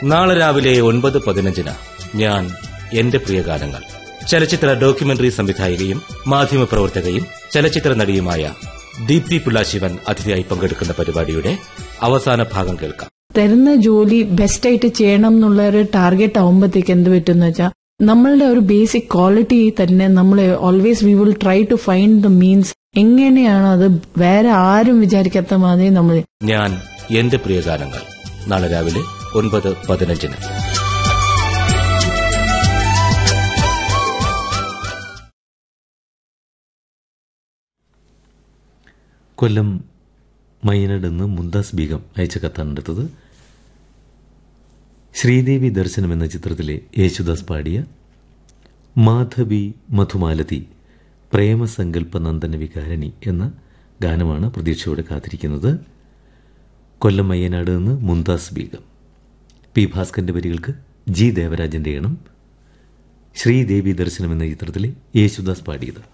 നാളെ രാവിലെ ഒൻപത് പതിനഞ്ചിന് ഞാൻ എന്റെ പ്രിയഗാനങ്ങൾ ചലച്ചിത്ര ഡോക്യുമെന്ററി സംവിധായികയും മാധ്യമപ്രവർത്തകയും ചലച്ചിത്ര നടിയുമായ ദീപ്തി പിള്ളാശിവൻ അതിഥിയായി പങ്കെടുക്കുന്ന പരിപാടിയുടെ അവസാന ഭാഗം കേൾക്കാം തരുന്ന ജോലി ബെസ്റ്റ് ആയിട്ട് ചെയ്യണം എന്നുള്ള ഒരു ടാർഗറ്റ് ആവുമ്പോഴത്തേക്ക് എന്ത് പറ്റുന്ന വെച്ചാൽ നമ്മളുടെ ഒരു ബേസിക് ക്വാളിറ്റി തന്നെ നമ്മൾ always we will try to find the means എങ്ങനെയാണ് അത് വേറെ ആരും വിചാരിക്കാത്ത മാതിരി നമ്മൾ ഞാൻ എന്റെ പ്രിയഗാനങ്ങൾ നാളെ രാവിലെ ഒൻപത് പതിനഞ്ചിന് കൊല്ലം മയ്യനാട് നിന്ന് മുന്താസ് ബീഗം അയച്ച കത്താണ് എടുത്തത് ശ്രീദേവി ദർശനം എന്ന ചിത്രത്തിലെ യേശുദാസ് പാടിയ മാധവി മധുമാലതി പ്രേമസങ്കല്പ നന്ദന വികാരണി എന്ന ഗാനമാണ് പ്രതീക്ഷയോടെ കാത്തിരിക്കുന്നത് കൊല്ലം മയ്യനാട് നിന്ന് മുന്താസ് ബീഗം പി ഭാസ്കറിന്റെ വരികൾക്ക് ജി ദേവരാജന്റെ ഇണം ശ്രീദേവി ദർശനം എന്ന ചിത്രത്തിലെ യേശുദാസ് പാടിയത്